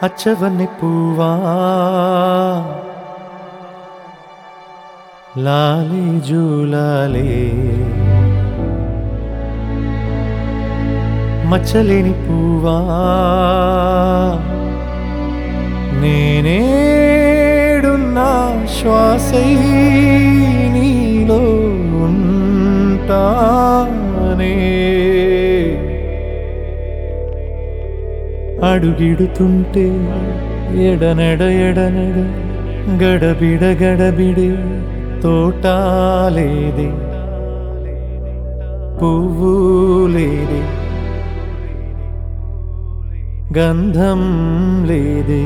అచ్చవన్ని పువ్వా లాలి జూలాలే మచ్చలేని పువ్వా నేనేడున్నా శ్వాసై నీలో ఉంటానే అడుగిడుతుంటే ఎడనెడ ఎడనెడ గడబిడ గడబిడే తోటాలేదే పువ్వు లేదే గంధం లేదే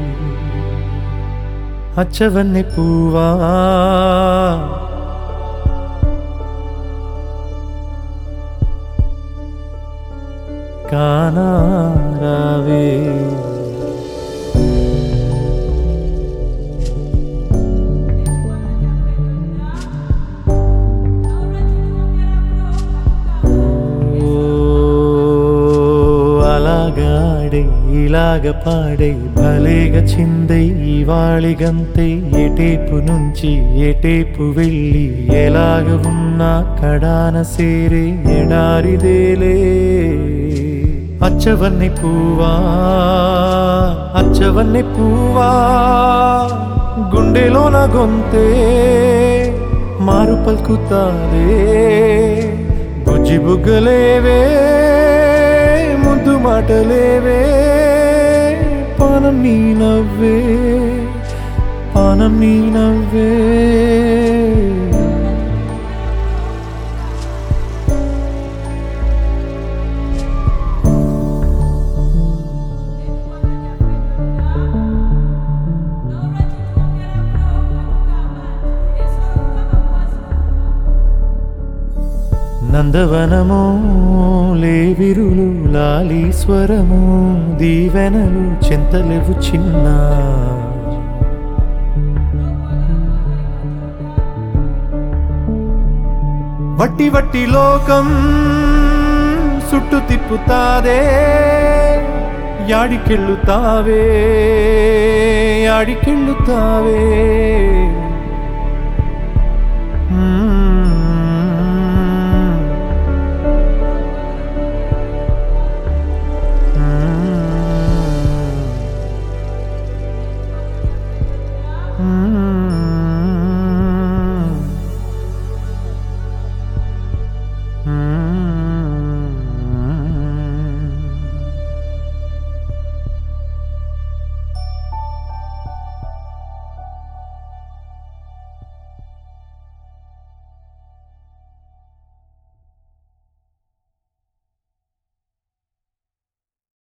అచ్చవన్నె పువ్వా కానారావే ఓ, అలాగాడే ఇలాగ పాడే భలేగా చిందై ఇవాళి గంతై ఎటేపు నుంచి ఎటేపు వెళ్ళి ఎలాగ ఉన్నా కడాన సేరే ఎడారిదేలే అచ్చవన్నె పువ్వా అచ్చవన్నె పువ్వా గుండెలోన గొంతే మారు పలుకుతాదే బుజ్జి బుగ్గలేవే ముద్దు మాటలేవే పానం నీ నవ్వే పానం నీ నవ్వే నందవనము లేవిరులు లాలీశ్వరము దీవెనలు చింతలేవు చిన్న వట్టి వట్టి లోకం సుట్టు తిప్పుతాదే యాడికెళ్ళుతావే యాడికెళ్ళుతావే